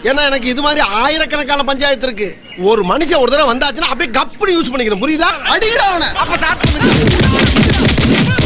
ஏன்னா எனக்கு இது மாதிரி ஆயிரக்கணக்கான பஞ்சாயத்து இருக்கு ஒரு மனுஷன் ஒரு தடவை வந்தாச்சுன்னா அப்படியே கப்புனு யூஸ் பண்ணிக்கணும் புரியுதா அடிக்கடா அவனை அப்ப ஸ்டார்ட் பண்ணு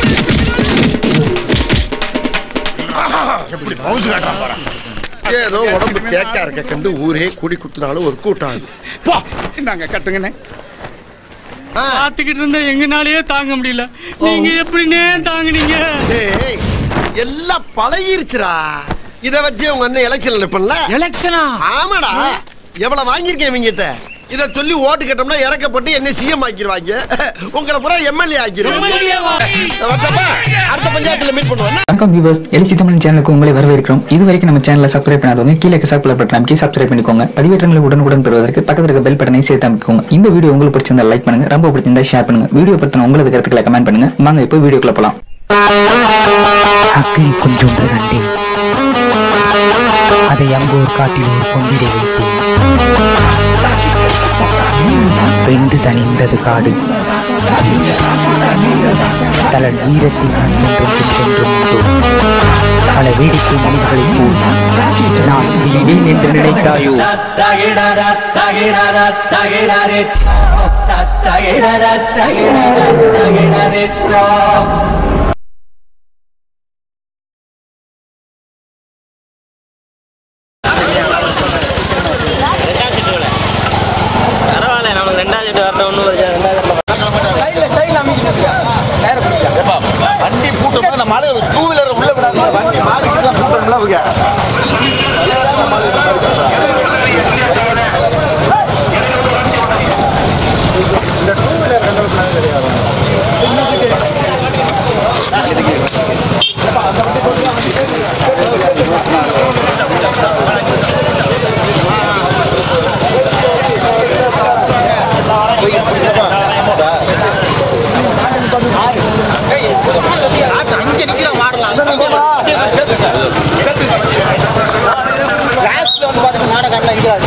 எப்படி பவுசு காட்டுறான் பாரு ஏதோ உடம்பு தேக்கா இருக்க கண்டு ஊரே கூடி குத்துனாலும் ஒரு கூட்டம் அது போ இந்தாங்க கட்டுங்கண்ணே ஆ, பாத்துக்கிட்டு இருந்தா எங்கனாலயே தாங்க முடியல நீங்க எப்படின்னே தாங்குனீங்க டேய், எல்லாம் பழகிருச்சுடா இத வச்சு உங்க அண்ணன் எலெக்ஷன்ல நிப்பல எலெக்ஷனா ஆமாடா எவ்வளவு வாங்கியிருக்கேன் இவங்கிட்ட இத சொல்லி ஓட்டு கேட்டோம்னா இறக்கப்பட்டு என்ன சிஎம் ஆக்கிடுவாங்க உங்களை பூரா எம்எல்ஏ ஆக்கிடுவாங்க வரட்டப்பா? அடுத்த பஞ்சாயத்துல மீட் பண்ணுவோம் என்ன? வணக்கம் வியூவர்ஸ் எலிசி தமிழ் சேனலுக்கு உங்களை வரவேற்கிறோம் இது வரைக்கும் நம்ம சேனலை சப்ஸ்கிரைப் பண்ணாதவங்க கீழே சப்ஸ்கிரைப் பட்டன் அமைக்கி சப்ஸ்கிரைப் பண்ணிக்கோங்க பதிவேற்றங்களை உடனுக்குடன் பெறுவதற்கு பக்கத்தில் இருக்க பெல் பட்டனை சேர்த்து அமைக்கோங்க இந்த வீடியோ உங்களுக்கு பிடிச்சிருந்தா லைக் பண்ணுங்க ரொம்ப பிடிச்சிருந்தா ஷேர் பண்ணுங்க வீடியோ பத்தின உங்களது கருத்துக்களை கமெண்ட் பண்ணுங்க வாங்க இப்போ வீடியோக்குள்ள போலாம் அக்கறை கொஞ்சொன்று கண்டேன் அதை அங்கோர் காட்டில் ஒரு கொண்டிட வைத்தேன் வெந்து தணிந்தது காடு தலன் வீரத்தின் என்றும் சென்றும் உண்டு பல வேடிக்கை மனிதர்களைப் போல் நான் வீணேன் என்று நினைத்தாயோ பரவாயில்ல நமக்கு ரெண்டாவது சீட்டு வரட்டும் ஒன்றும் பிரச்சனை ரெண்டாவது வண்டி பூட்டம் அந்த மழை டூ வீலர் உள்ள விடாம வண்டி மாறி பூட்டம்ல அவங்க அங்க நிக்கிற மாடலாம் லாஸ்ட்ல வந்து பாத்துட்டு மாட காட்டில இருக்கிறாரு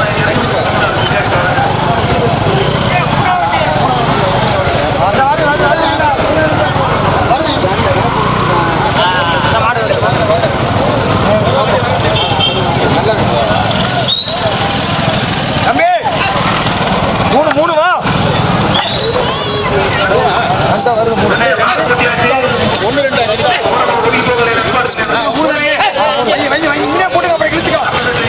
தம்பி மூணு மூணு வா அந்த வருது மூணு ஒன்று ரெண்டு ஆ, மூணு தானே? ஆ, வை, வை, வை, இங்கேயே போட்டுக்க, அப்புறம் இழுத்துக்கோ.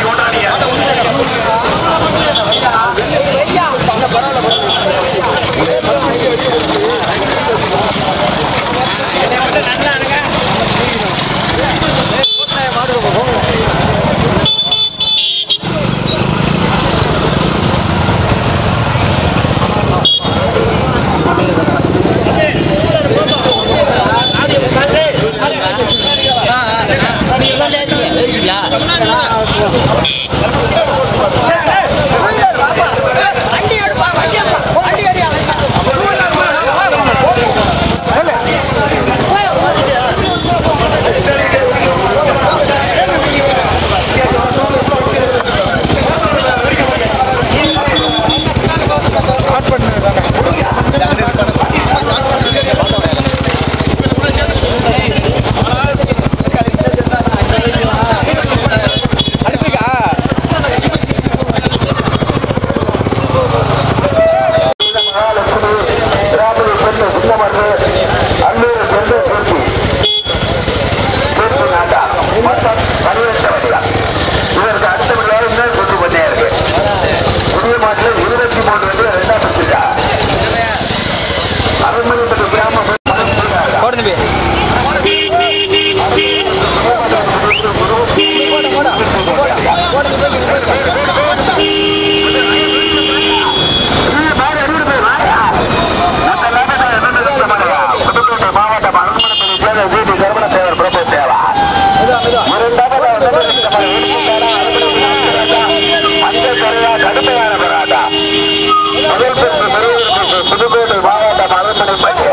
புதுக்கோட்டை மாவட்டம் அரண்மனை பள்ளியா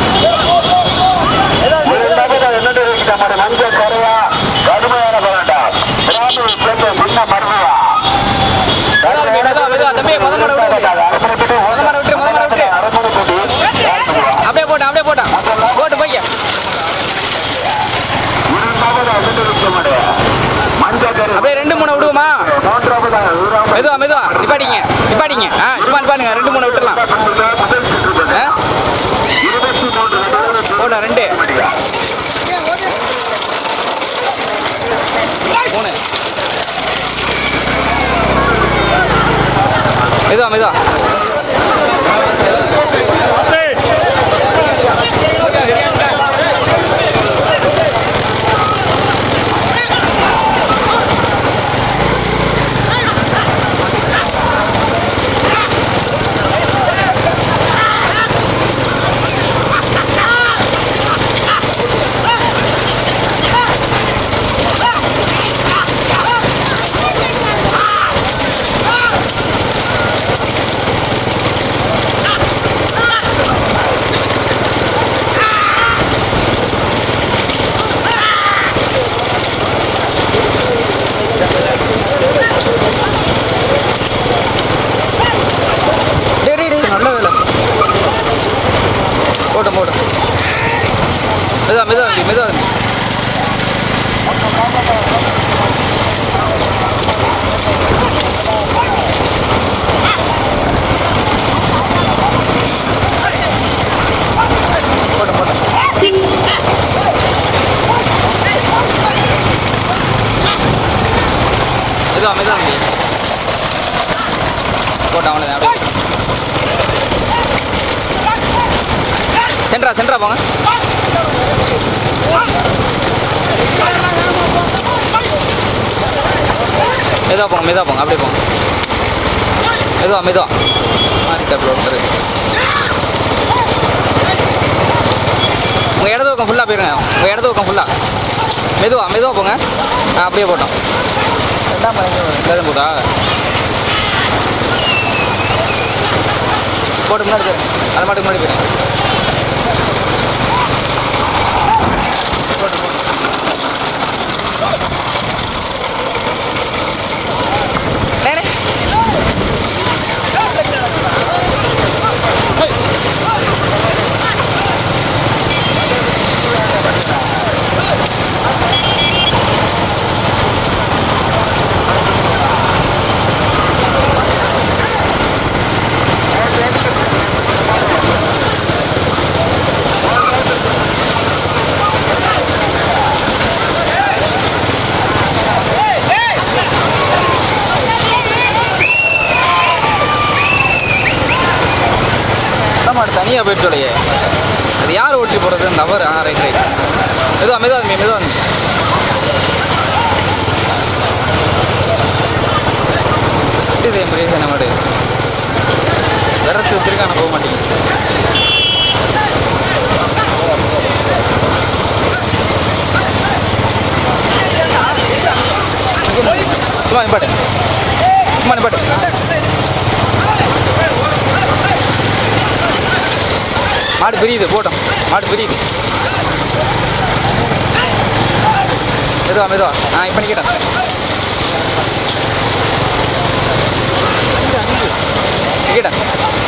மஞ்சள் கரையா கடுமையான போராட்டம் பிராமணி சேர்ந்த சின்ன மருந்துவா அப்படியே போட்டு அப்படியே போட்டான் போட்டு போய்க்க மஞ்சள் கரை அப்படியே ரெண்டு மூணு விடுவோமா மெதுவா மெதுவா டேய் டேய் டேய் நல்ல வேலை போட்டும் போட்டும் மெதுவா மெதுவா தம்பி மெதுவா தம்பி போட்டும் போட்டும் மெதுவா மெதுவா தம்பி போட்டோம் அவ்வளோதான் அப்படியே சென்ட்ரா சென்ட்ரா போங்க மெதுவா போங்க மெதுவா போங்க அப்படியே போங்க மெதுவா மெதுவா மாறிட்டாப்ல ஒருத்தர் உங்கள் இடது பக்கம் ஃபுல்லாக போயிருங்க உங்கள் இடது பக்கம் ஃபுல்லாக மெதுவா மெதுவா போங்க ஆ அப்படியே போட்டோம் ரெண்டாம் மலைங்க போட்டா போட்டு முன்னாடி போயிருங்க அது மாட்டுக்கு முன்னாடி போயிருங்க நேரே மாடு தனியாக போயிடுச்சோடையே அது யார் ஓட்டி போகிறது நபர் ஆ ரைட் ரைட் மெதுவா மெதுவா தம்பி மெதுவா தம்பி இது என் பிரேசன மாடு விரட்டு வச்சிருக்கான போக மாட்டேங்குது சும்மா நிப்பாட்டு சும்மா நிப்பாட்டு மாடு பிரியுது போட்டோம் மாடு பிரியுது மெதுவா மெதுவா நான் இப்போ நிற்கிறேன் நிற்கிறேன்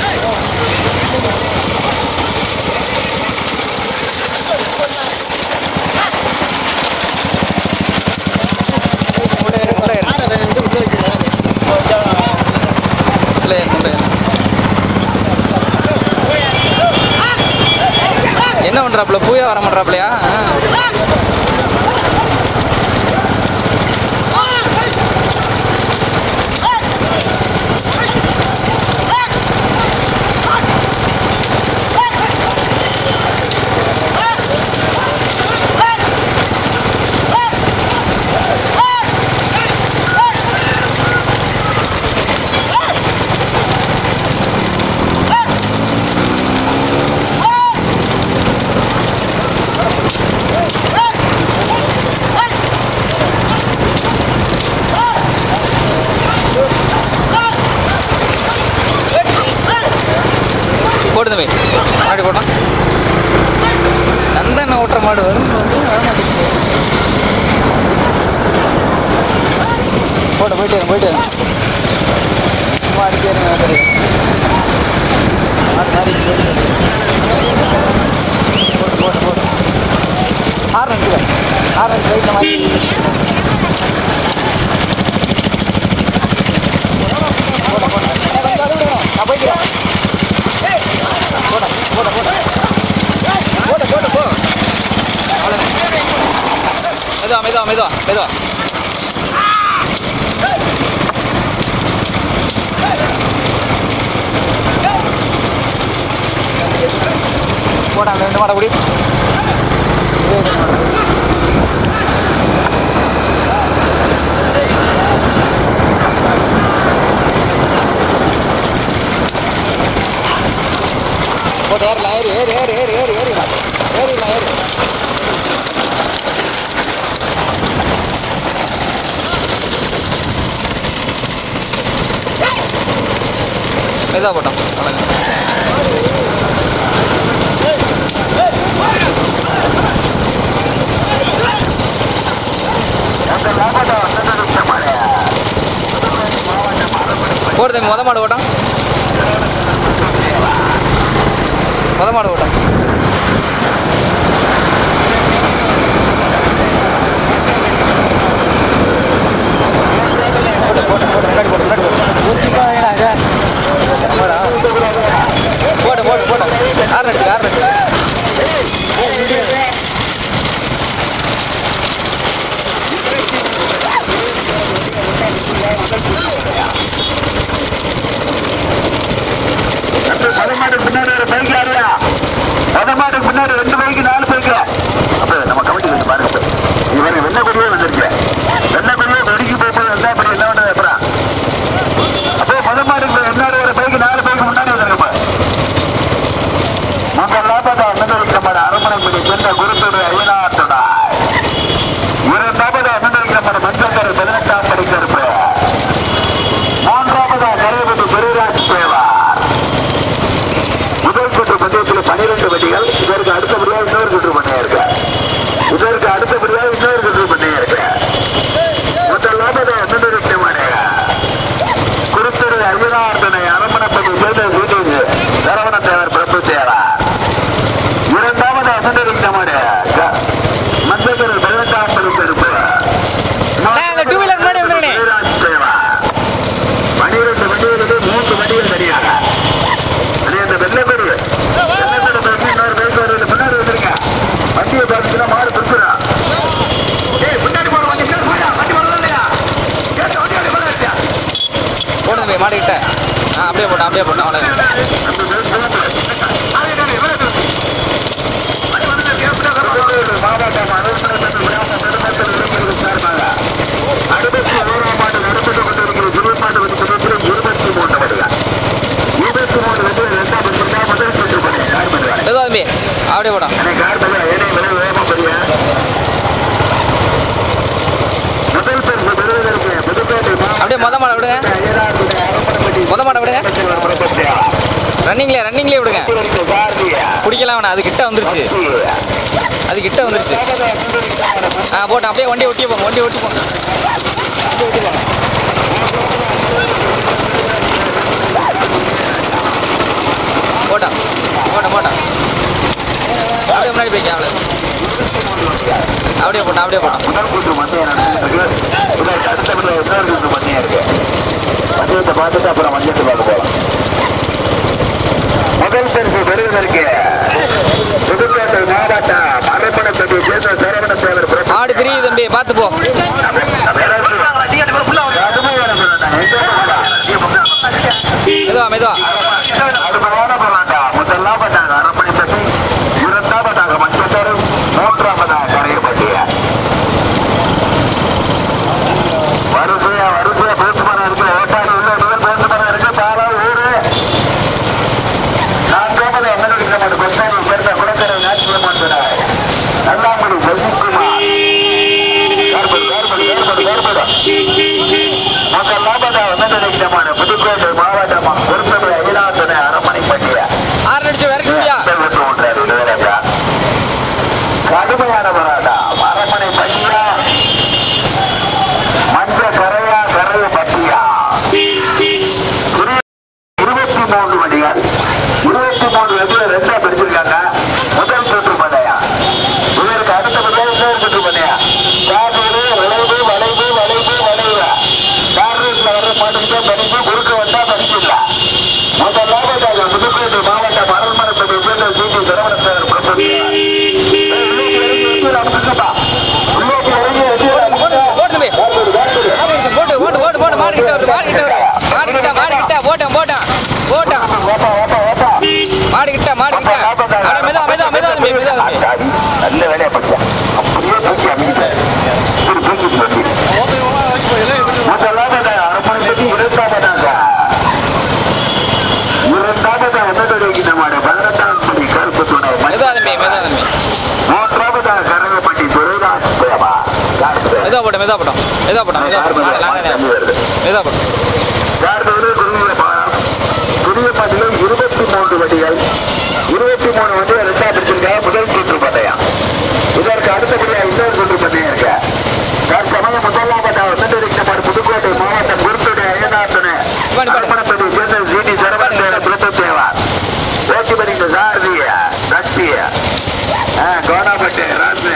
உள்ள ஏறு, உள்ள ஏறு. உள்ள ஏறு, உள்ள ஏறு. என்ன பண்றாப்புல பூயா வர மாட்டாப்லையா போட்டு தம்பி மாடி போட்டோம் நந்தன ஓட்டுற மாடு வரும் வர மாட்டேங்குது போட்டு போயிட்டு இருங்க, போயிட்டு இருங்க. சும்மா அடிச்சே இருங்க, நான் தெரியும். மாடு மாறி போட்டு போட்டு போட்டு போட்டு ஆறு நிமிஷம் ஆறு நிமிஷம் ரைட்டில் மாறி போட போட ஏய், கொஞ்சம் அடி விடுங்க. நான் போய்க்கிறேன் போட போட போட போட போட போ அவ்வளோதான் மெதுவா மெதுவா மெதுவா மெதுவா ரெண்டு மாடை குடி போட்டு ஏறலாம் ஏறி ஏறி ஏறி ஏறி ஏறி ஏறிடலாம் ஏறிடலாம் ஏறி மெதுவாக போட்டோம் அவ்வளோதான் போடு தம்பி மொத மாடு ஓட்டம் மொத மாடு ஓட்டம் போட்டு போட்டு போட்டு ஆறு நட்டு ஆறு நட்டு பதமாட்டுக்கு பின்னாடி ஒரு பைக் யாருயா பதமாட்டுக்கு பின்னாடி ரெண்டு பைக்கு நாலு பைக்கு அப்ப நம்ம கமிட்டி வந்து பாருங்க அப்ப. இவரு வெண்ண கொடியே வந்திருக்கு வெண்ண கொடியே வெடிக்கு போய் வந்தா அப்படி என்ன பண்ணது அப்புறம் அப்போ பதமாட்டுக்கு முன்னாடி ஒரு பைக்கு நாலு பைக்கு முன்னாடி வந்திருக்கப்ப உங்கள் லாபத்தை அனுமதிக்கப்பட அரமனைப்படி சென்ற குருத்துறை ஐநாட்டுடா இரண்டாவது அனுமதிக்கப்பட மஞ்சள் பதினெட்டாம் படித்திருப்பு மூன்றாவது நிறைவேற்று பெருராஜ் சேவா முதல் சுற்று பந்தயத்தில் பனிரெண்டு வண்டிகள் இதற்கு அடுத்தபடியாக இன்னொரு சுற்று பந்தயம் இருக்கு இதற்கு அடுத்தபடியாக இன்னொரு சுற்று பந்தயம் இருக்கு முதல் லாபத்தை அனுமதிக்கமான குருத்தரு ஐயனார்தனை அரமணப்பதி சேர்ந்த வீட்டுக்கு சரவண தேவர் பிரபு தேவா இரண்டாவது அனுமதிக்கமான மந்தத்தில் பதினெட்டாம் படித்திருப்பு அந்த two wheeler முன்னாடி வந்துருங்கண்ணே. பெருராஜ் சேவா பனிரெண்டு வண்டிகளுக்கு மூன்று வண்டிகள் தனியாக அது அந்த வெள்ளப்பெரு வெள்ளப்பெரு பஸ் இன்னொரு பைக் வருது முன்னாடி வந்துருங்க வண்டியை பார்த்துச்சுன்னா மாடு பிடிச்சிடா ஏய் முன்னாடி போற வண்டி பின்னாடி போடா வண்டி வரல இல்லையா கேட்ட வண்டி அப்படியே போடா இல்லையா போட்டு தம்பி மாட்டிக்கிட்ட ஆ அப்படியே போட்டோம் அப்படியே போட்டோம் அவ்வளோதான் அந்த பஸ் வந்து அது என்ன இவ்வளவு தூரம் வண்டி வந்து கேப்டா மாவட்டம் அலுவலகத்தில் விடாம பெருமக்கள் இளைஞர்கள் சார்பாக அறுபத்தி ஓராம் ஆண்டு நடத்தப்பட்டு கொண்டிருக்கிற ஜுனிப்பாட்டு வந்து இருபத்தி மூன்று வருகிறார் இருபத்தி மூணு வந்து ரெண்டாம் பட்சம் முதல் சுற்று பண்ணி யார் பண்ணுவார் எதுவும் தம்பி அப்படியே போட்டோம் எனக்கு யார் பண்ணுவா ஏனே விலை வேகமா பண்ணுவா முதல் பரிசு பெறுவதற்கு புதுக்கோட்டை அப்படியே மொத மாடை விடுங்க ஐயனாருடைய அரவணைப்பட்டி மொத மாடை விடுங்க ஒரு பிரபத்தியா ரன்னிங்லேயே ரன்னிங்லேயே விடுங்க கார்த்தியா பிடிக்கலாம் வேணாம் அது கிட்ட வந்துருச்சு அது கிட்ட வந்துருச்சு ஆ போட்டோம் அப்படியே வண்டியை ஒட்டி போங்க வண்டியை ஒட்டி போங்க போட்டோம் போட்டோம் போட்டோம் அப்படியே முன்னாடி போய்க்க அவ்வளோ அப்படியே போட்டோம் அப்படியே போட்டோம் முதல் கூட்டு மத்தியம் நடந்துருக்கு இதற்கு அடுத்த விட இன்னொரு கூட்டு மத்தியம் இருக்கு மத்தியத்தை பார்த்துட்டு அப்புறம் மத்தியத்தை பார்க்க போகலாம் முதல் பரிசு பெறுவதற்கு புதுக்கோட்டை மாவட்டம் மலைப்பணத்தை சேர்ந்த சரவண தேவர் பிரபு ஆடு பிரியுது தம்பி பார்த்து போ மெதுவா மெதுவா அருமையான போராட்டம் முதலாவதாக அரப்பணிப்பட்டி இரண்டாவதாக மஞ்சத்தரு மூன்றாவதாக கரையப்பட்டிய வரிசையா வரிசையா பேசுமரம் இருக்கு ஓட்டாடி உள்ள முதல் பேசுமரம் இருக்கு பாலா ஊரு நான்காவது எண்ணெய் மாட்டு பஸ்டாண்ட் சேர்ந்த குளக்கரை natural மாட்டுறாய் Nallangudi ஜெயிக்குமார் carbon carbon carbon carbon மக்கள் லாபதா வந்தமான புதுக்கோட்டை மாவட்டம் பொறுத்தவரை அகிலாசனை அரமனை பற்றிய ஆறு அடிச்சு விரட்டி முடியா கடுமையான போராட்டம் அரமனை பட்டியா மஞ்ச கரையா கரைய பட்டியா இருபத்தி மூன்று வண்டிகள் இருபத்தி மூன்று வண்டிகள் ரெண்டா பிரிச்சிருக்காங்க முதல் சுற்று பந்தயா இதற்கு அடுத்தபடியாக இன்னொரு சுற்று பந்தயா காதூர் வளைவு வளைவு வளைவு வளைவு கார் ரூட்ல வர்ற மாட்டுக்கிட்டே படிப்பு குறுக்க வந்தா மெதுவா போடு சார்புகளே குறுகிய பாலம் புதிய பாட்டிலும் இருபத்தி மூன்று வண்டிகள் இருபத்தி மூணு வண்டிகள் ரெண்டா பிடிச்சிருக்காங்க முதல் சுற்று பந்தயம் இதற்கு அடுத்தபடியாக இன்னொரு சுற்று பந்தயம் இருக்கு தற்சமயம் முதலாவதாக வந்துட்டு புதுக்கோட்டை மாவட்டம் குருத்துடைய ஐயனாத்தனு பாடு, பாடு. அர்ப்பணப்பதி சேர்ந்த ஜிடி சரவணன் பிரபு தேவார் ஓட்டுமணி சாரதிய சக்திய கோடாப்பட்டு ராசு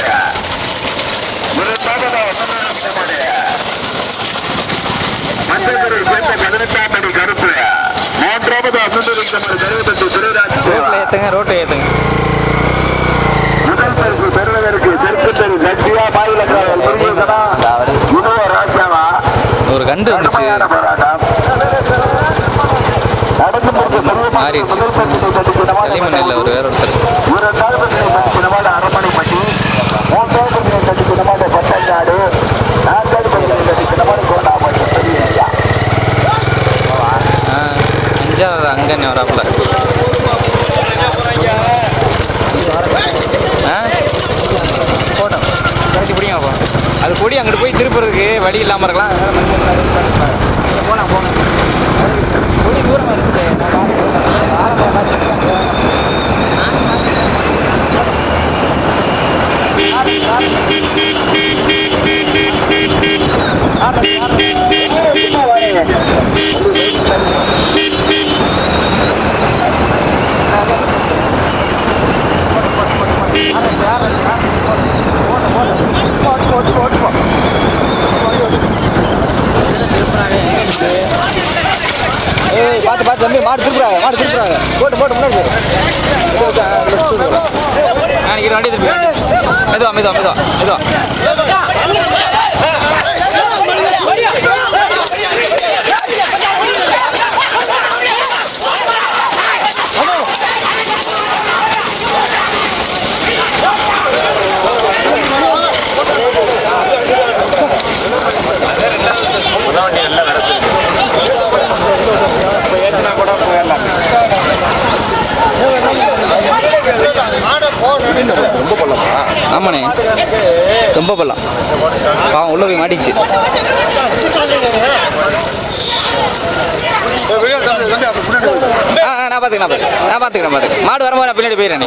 மஞ்சள் சேர்ந்த பதினெட்டாம் படி கருப்பு மூன்றாவது அசுந்தரிக்கமல் கருவப்பட்டு துறைராஜ் ரோட்ல ஏத்துங்க ரோட்டை ஏத்துங்க முதல் பரிசு பெறுவதற்கு தெற்குத்தறி சக்தியா மாநிலக்காரர் முருகேசனா இனுவ ராஜாவா ஒரு கண்டு வந்துச்சு கடுமையான போராட்டம் நடந்து முடிந்த செல்வமான மாறிடுச்சு. முதல் பரிசை தட்டி களிமண் இல்லை ஒரு வேற ஒருத்தர் இரண்டாவது பரிசை தட்டி தினமான அரமனைப்பட்டி மூன்றாவது பரிசை தட்டி தினமான பட்டங்காடு நான்காவது பரிசை தட்டி தினமான கோண்டாப்பட்டி பெரிய ஆ அஞ்சாவது அங்கன்னு வராப்புல ஆ போட்டோம் கரெக்ட் பிடிங்க அப்போ அது கொடி அங்கிட்டு போய் திருப்புறதுக்கு வழி இல்லாமல் இருக்கலாம் போலாம் போங்க கொடி தூரமாக இருக்குது ஏய் பார்த்து பார்த்து தம்பி மாடு திருப்புறாங்க மாடு திருப்புறாங்க போட்டு போட்டு முன்னாடி நான் இரு வண்டி திருப்பி மெதுவா மெதுவா மெதுவா மெதுவா ஆமாண்ணே ரொம்ப பள்ளம் பாவம் உள்ள போய் மாட்டிக்கிச்சு ஆ ஆ, நான் பார்த்துக்கிறேன் நான் பார்த்துக்கிறேன் நான் பார்த்துக்கிறேன் பார்த்துக்கிறேன் மாடு வரும்போது நான் பின்னாடி போயிடுறேன்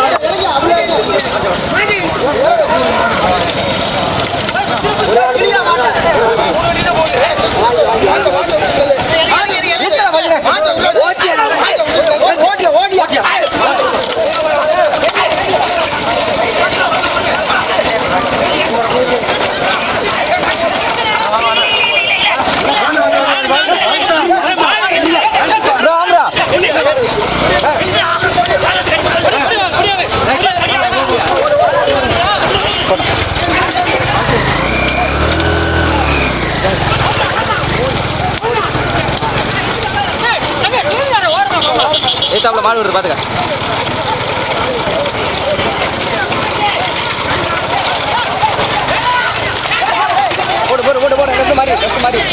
ஏத்தாப்புல மாடு விடுறது பார்த்துக்க போடு போடு போடு போடு லெஃப்ட் மாறி லெஃப்ட் மாறி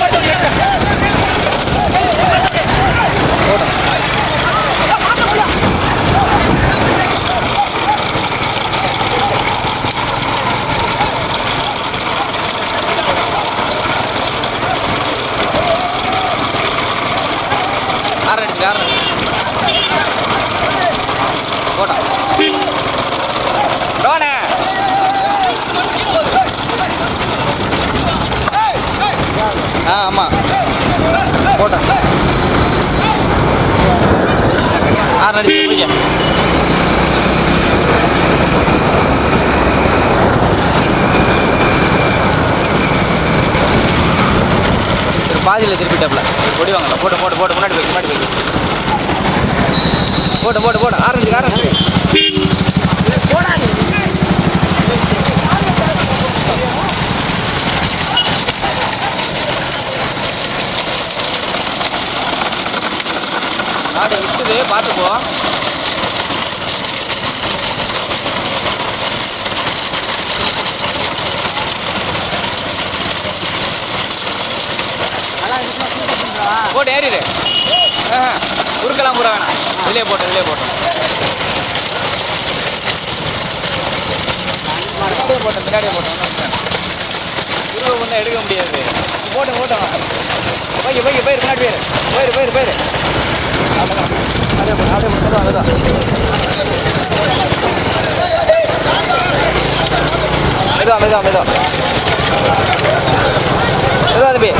ஆரஞ்சு ஆரஞ்சு போடா டோனே ஆ ஆமாம் போட்டேன் ஆறு அடிச்சு போய்க்க பாதியில் திருப்பிட்டாப்ல கொடி வாங்கல போட்டு போட்டு போட்டு முன்னாடி போய் முன்னாடி போய் போட்டு போட்டு போட்டு ஆரஞ்சு ஆரஞ்சு ஆடு விட்டுது பார்த்துப்போ போட்டு ஏறிடு ஆஹா, குறுக்கெல்லாம் கூட வேணாம் வெளியே போட்டு வெளியே போட்டு பின்னாடியே போட்டேன் பின்னாடியே போட்டேன் ஒண்ணும் பிரச்சனை இல்ல. திரும்ப முன்னே எடுக்க முடியாது போட்டு போட்டோம் போய் போய் போயிரு முன்னாடி போயிரு போயிரு போயிரு போயிரு அவ்வளோதான் அதே போல அதே போல அதுதான் மெதுவா மெதுவா மெதுவா மெதுவா தம்பி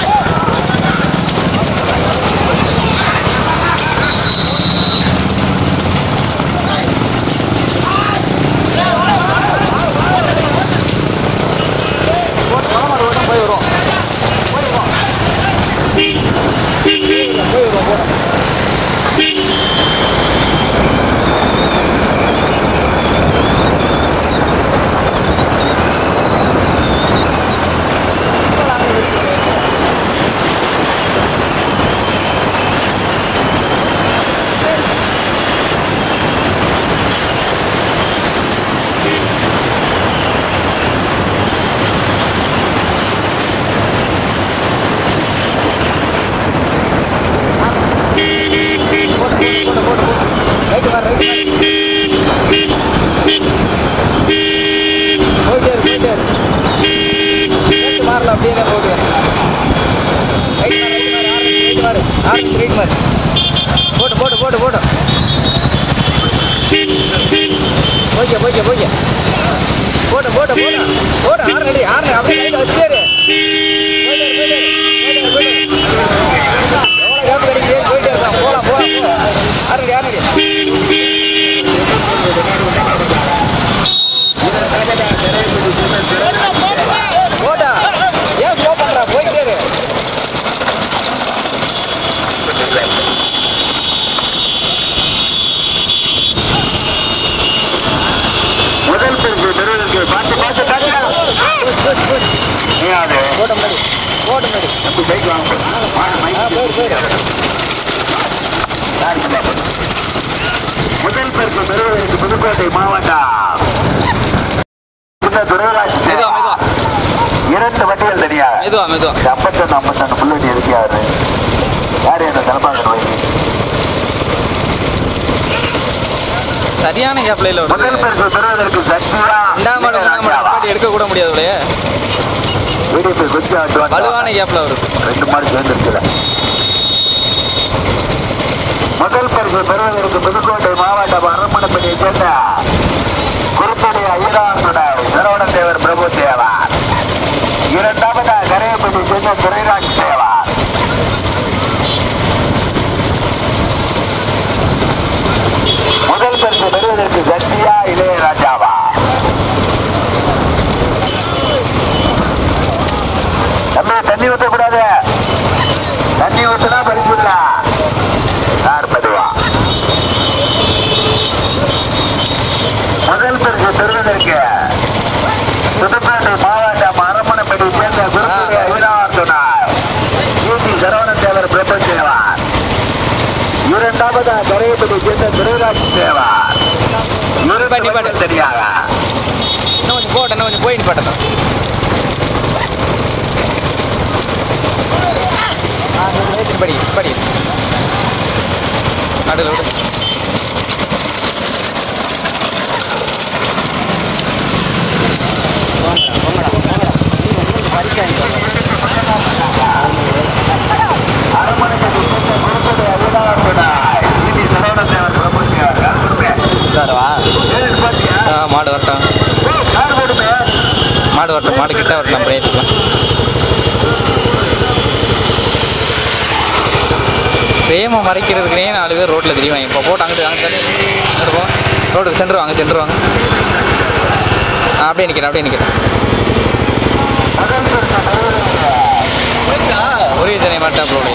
போட்டு பணம் வரும் போய் வரும் போய் வரும் போய் வரும் போடும் போட்டு போட்டு ரைட்டு வர ரைட்டு போயிட்டே இரு போயிட்டே இரு ரைட்டு மாறல அப்படியே போட்டு ரைட்டு மாறு ரைட்டு மாறு ரைட்டு மாறு போட்டு போட்டு போட்டு போட்டு போய்க்க போய்க்க போய்க்க போட்டு போட்டு போட்டு போட்டு ஆறு ரெடி ஆறு அப்படியே ரைட்டு வச்சுட்டே இரு போயிட்டே இரு, போயிட்டே இரு, போயிட்டே இரு, போயிட்டே இரு. எவ்வளோ கேப் கிடைக்குது போயிட்டே இருக்கான் போகலாம் போகலாம் போகலாம் ஆறு ஆறு போடா ஏன் ஸ்லோ பண்றா போயிட்டே இரு முதல் பரிசு பெறுவதற்கு பார்த்து பார்த்து தாங்க நீ அது போட்ட முன்னாடி போட்ட முன்னாடி தம்பி பைக் வாங்க போறேன். வாங்க, மைக் ஆ போயிரு போயிரு யார் இந்த பாப்பா? முதல் பரிசு பெறுவதற்கு புதுக்கோட்டை மாவட்டம் இந்த துறைராஜ் மெதுவா மெதுவா இரண்டு வண்டிகள் தனியாக மெதுவா மெதுவா இந்த ஐம்பத்தொன்னு ஐம்பத்தொன்னு புள்ளி இருக்காரு யாரு என்ன தலைப்பாங்க சரியான கேப்ல இல்ல முதல் வருது பரிசு பெறுவதற்கு சக்தியா ரெண்டாம் மாடு மூணாம் மாடு நிப்பாட்டி எடுக்க கூட முடியாது உடைய வீடியோ போய் கொஞ்சம் ஆட்டு வலுவான கேப்ல வருது ரெண்டு மாடு சேர்ந்துருக்குல முதல் பரிசு பெறுவதற்கு புதுக்கோட்டை மாவட்டம் அரண்மனைப்பட்டியை சேர்ந்த குருத்தடி ஐயராசுடை சரவண தேவர் பிரபு தேவார் இரண்டாவதா கரையப்பட்டி சேர்ந்த துரைராஜ் தேவார் முதல் பரிசு பெறுவதற்கு சக்தியா இளையராஜாவா தம்பி தண்ணி ஊற்றக்கூடாது தண்ணி ஊற்றினா பறிச்சுடலாம் யார் பதுவா முதல் பரிசு பெறுவதற்கு புதுப்பேட்டை மாவட்டம் அரமணப்படி சேர்ந்த குருத்துறை அவினார்த்துனார் யூசி சரவணத்தேவர் பிரபஞ்சேவார் இரண்டாவது கரையப்படி சேர்ந்த திருராஜ் தேவார் நிப்பாட்டு, நிப்பாட்டு. சரியாக இன்னும் கொஞ்சம் போட்ட இன்னும் கொஞ்சம் போய் நிப்பாட்டணும் ஆ கொஞ்சம் ஏற்றி படி படி நடுவில் விடு அரமணப்படி சேர்ந்த குருத்துறை அவினார்த்துனார் யூசி சரவணத்தேவர் பிரபஞ்சேவார் யார் கொடுங்க இதாரவா ஏழு பாட்டியா ஆ மாடு வரட்டும் யார் கொடுங்க மாடு வரட்டும் மாடு கிட்ட வரட்டும் நம்ம ஏற்றிக்கலாம் பிரேம மறைக்கிறதுக்குனே நாலு பேர் ரோட்டில் தெரியும் இப்போ போட்டு அங்கிட்டு அங்கே தள்ளி அங்கிட்டு போங்க ரோட்டுக்கு சென்டர் வாங்க சென்டர் வாங்க ஆ, அப்படியே நிற்கிறேன் அப்படியே நிற்கிறேன் ஒரே ஜனை மாட்டேன் ப்ரோடே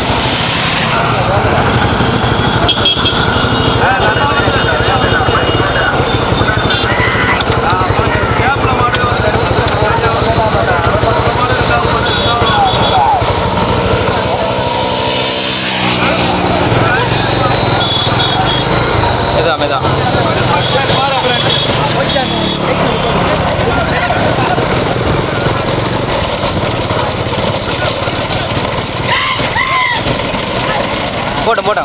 மெதா மெதா போட்டோம் போட்டோம்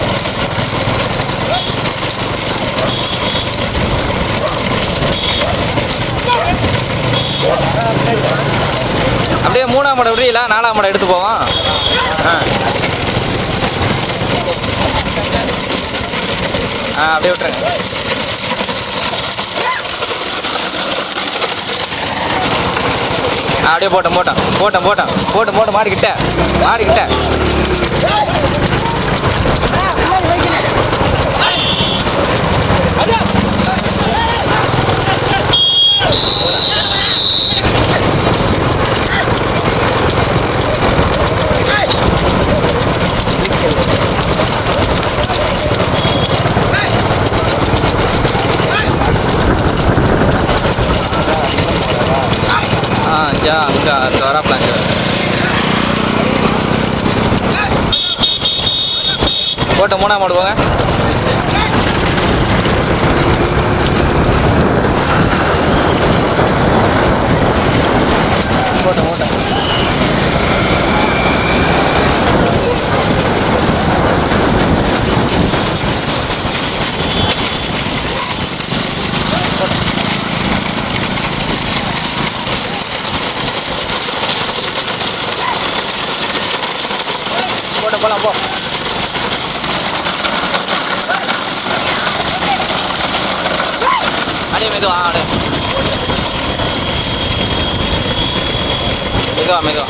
அப்படியே மூணாம் மாடை விடுறீங்களா நாலாம் மாடை எடுத்து போவோம் ஆ ஆ அப்படியே விட்டுருங்க ஆ, அப்படியே போட்டோம் போட்டோம் போட்டோம் போட்டோம் போட்டு போட்டு மாடிக்கிட்ட மாடிக்கிட்ட ஆ ஜா அங்கே அந்த வராப்லாங்க போட்ட மூணாம் மாடு போங்க போட்ட போட்ட போட்ட போலாம் போ அடே மெதுவா ஆடு மெதுவா மெதுவா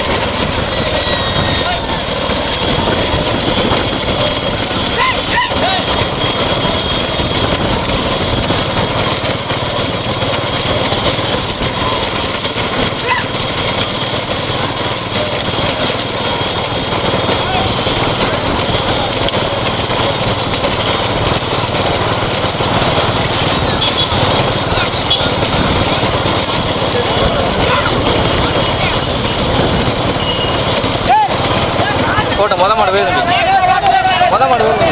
போட்ட மொத மாடு வேறு மொத மாடு வேறு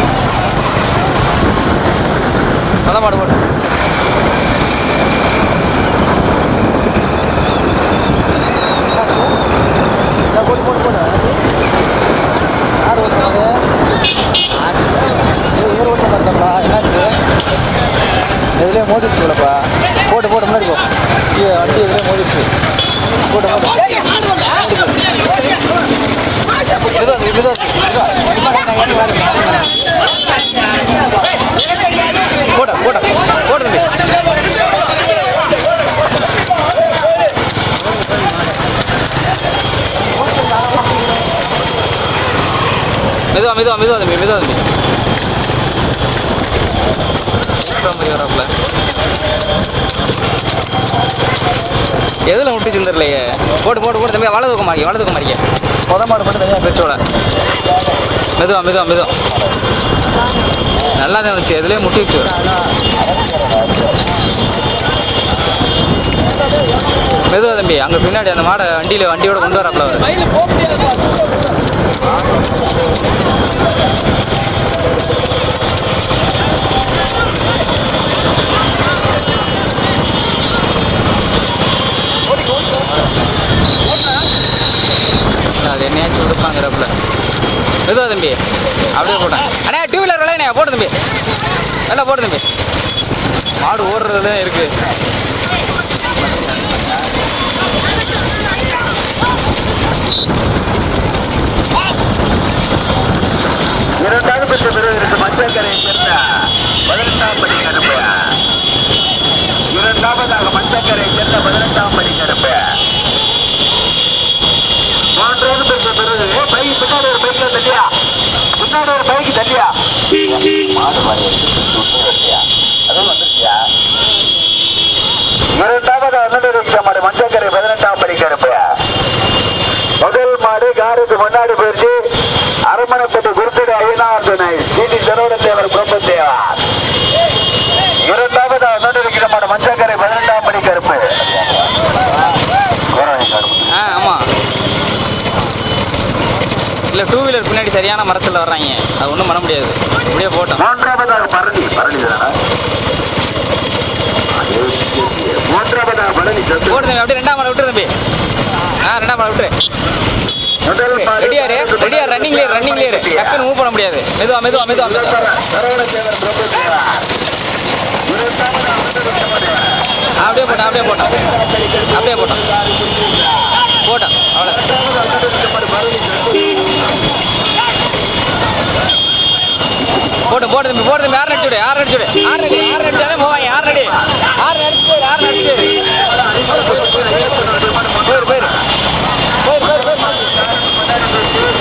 மொத மாடு போட்டு போட்டு போட்டு போட்டு ஆறு ஓட்டுறாரு ஏறு ஓட்ட மாட்டேங்களா என்னாச்சு இதுலேயே மோதிடுச்சு இல்லைப்பா போட்டு போட்டு முன்னாடி போ ஐயோ, வண்டி இதுலேயே மோதிடுச்சு போட்டு போட்டு மெதுவா இரு, மெதுவா இரு, மெதுவா. போட போட போட தம்பி மெதுவா மெதுவா மெதுவா தம்பி மெதுவா தம்பி இப்ப மாதிரி வராப்புல எதில் முட்டி சிந்தரலையே போட்டு போட்டு போட்டு தம்பி வலது பக்கம் மாறிக்க வலது பக்கம் மாறிக்க முத மாடு மட்டும் தனியாக பிரிச்சோட மெதுவா மெதுவா மெதுவா நல்லா தான் இருந்துச்சு எதுலேயே முட்டி வச்சு மெதுவா தம்பி அங்கே பின்னாடி அந்த மாடை வண்டியில் வண்டியோட கொண்டு வராப்புல அவரு. அது என்னையாச்சும் கொடுப்பாங்கிறப்பல மெதுவா தம்பி அப்படியே போட்டேன் அண்ணா டூ வீலர் விளையாண்ணே போட்டு தம்பி நல்லா போட்டு தம்பி மாடு ஓடுறதுல இருக்கு இரண்டாவது பெற்ற பிறகு இருக்கு மஞ்சக்கரையை சேர்ந்த பதினெட்டாம் படி கருப்பு இரண்டாவதாக மஞ்சக்கரையை சேர்ந்த பதினெட்டாம் படி கருப்பு மூன்றாவது பெற்ற பிறகு ஏ, பைக் பின்னாடி ஒரு பைக்ல தள்ளியா பின்னாடி ஒரு பைக் தள்ளியா மாடு வாங்கி தள்ளியா அதுவும் வந்துருச்சியா இரண்டாவது அண்ணன் மாடு மஞ்சக்கரை பதினெட்டாம் படி கருப்பு முதல் மாடு காருக்கு முன்னாடி போயிடுச்சு அரமணப்பட்டு குருத்தடி ஐயனார் துணை சிடி சரோட தேவர் பிரம்மதேவா இரண்டாவது நடுநிற்கிற மாடு மஞ்சக்கரை பதினெட்டாம் படி கருப்பு ஆ ஆமாம் இல்லை டூ வீலர் பின்னாடி சரியான மரத்தில் வர்றாங்க அது ஒன்றும் பண்ண முடியாது அப்படியே போட்டோம் மூன்றாவதாக பழனி பழனி தானா மூன்றாவதாக பழனி சத்து போட்டு தம்பி அப்படியே ரெண்டாம் மலை விட்டுரு தம்பி ஆ ரெண்டாம் மலை விட்டுரு முதல் மாடு ரெடியா ரே ரெடியா ரன்னிங் லேயர் ரன்னிங் லேயர் டக்குன்னு மூவ் பண்ண முடியாது மெதுவா மெதுவா மெதுவா மெதுவா சரவண தேவர் பிரம்மதேவா இரண்டாவதாக நடுநிற்கிற மாடு அப்படியே போட்டோம் அப்படியே போட்டோம் அப்படியே போட்டோம் போட்டோம் அவ்வளோ போட்டு போட்டு தம்பி போட்டு தம்பி ஆறு அடிச்சு விடு ஆறு அடிச்சு விடு ஆறு அடி ஆறு அடிச்சாலே போவாங்க ஆறு அடி ஆறு அடிச்சு போயிரு ஆறு அடிச்சு போயிரு போயிரு போயிரு போயிரு போயிரு போயிரு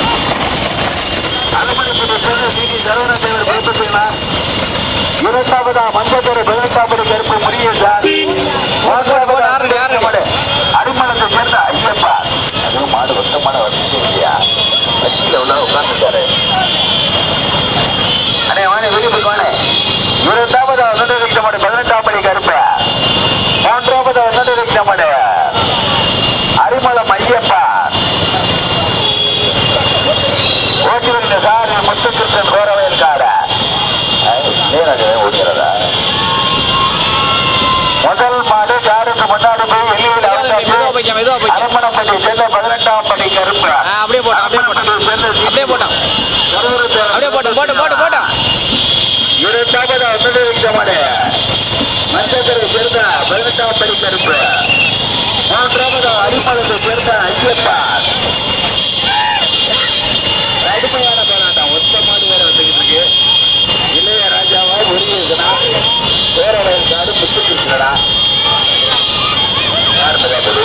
இரண்டாவதா மஞ்சத்தூர் பதினெட்டாவது கருப்பு முருகேசார் போடு, ஆறு அடி, ஆறு அடி. அடிமலத்தை சேர்ந்த ஐயப்பா அதுவும் மாடு மொத்தமான வசதி இல்லையா வண்டியில உள்ள உட்காந்துட்டாரு அண்ணே வாணி வெளியே வாணே இரண்டாவது ஒன்னரை மாடு பதினெட்டாம் படி கருப்பு மூன்றாவது ஒன்னரை மாடு அரிமளம் ஐயப்பா ஓட்டுகின்ற சார் முத்துக்கிருஷ்ணன் கோரவை இருக்காரு நேராக ஓடுகிறதா முதல் மாடு யாருக்கு முன்னாடி போய் வெளியில் மெதுவா போய்க்க, மெதுவா போய்க்க. அரமணப்பட்டி செல்ல பதினெட்டாம் படி கருப்பு ஆ, அப்படியே போட்டோம் அப்படியே போட்டோம் அப்படியே போட்டோம் அப்படியே போட்டோம் போட்டு போட்டு போட்டோம் இரண்டாவது ஒன்பது விதமான மஞ்சள் பெருந்த பதினெட்டாம் படி கருப்பு மூன்றாவது அரிமளத்தை சேர்ந்த ஐயப்பா அடிமையான போராட்டம் ஒத்த மாடு வேற வந்துகிட்டு இருக்கு இளைய ராஜாவா முருகேசனா பேரவையின் காடு முத்துக்கிருக்கிறடா யாருமே கேட்டது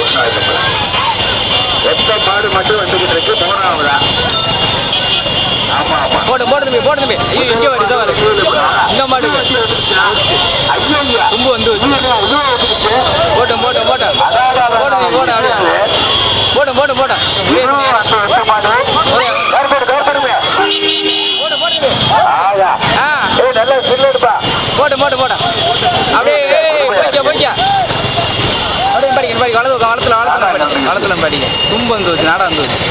ஒத்த மாடு மட்டும் வந்துகிட்டு இருக்கு மூணாவதா ஆமா ஆமா போட்டு போட்டு தம்பி போட்டு தம்பி ஐயோ இங்கே வருது வருது இந்த மாடு ஐயா தும்பு வந்து வச்சு போட்டோம் போட்டோம் போட்டோம் போட்டு தம்பி போட்டு அப்படியே போட்டு போட்டு போட்டோம் அப்படியே தம்பி. போட்டு போட்டு தம்பி ஆ போட்டு போட்டு போட்டு அப்படியே ஏய், போய்க்க போய்க்க அப்படியே படிக்க படிக்க வலது பக்கம், வலத்துல வலத்துல படி வலத்துல படிக்க தும்பு வந்து வச்சு நாடா வந்து வச்சு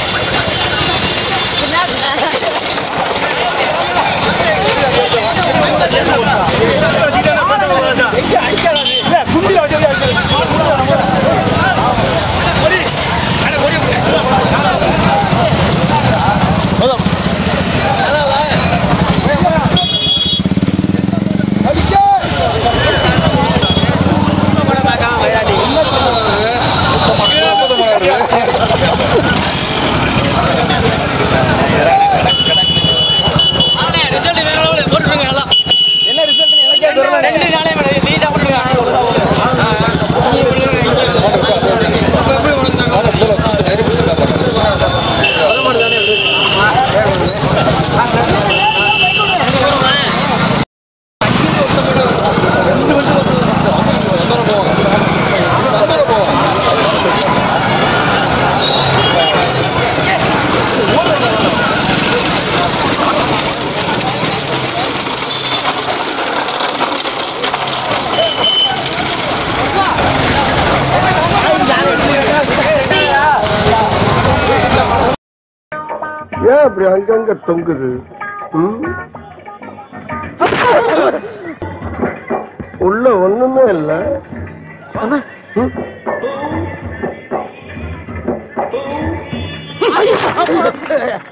ரிசல்ட் வேற லெவல் போட்டுருங்க எல்லாம் என்ன ரிசல்ட் எனக்கே தெரியல ரெண்டு நாளே மேடம் நீட்டா போட்டுருங்க ஏன் அப்படி அங்கங்க தொங்குது ம்? உள்ள ஒண்ணுமே இல்ல ம்?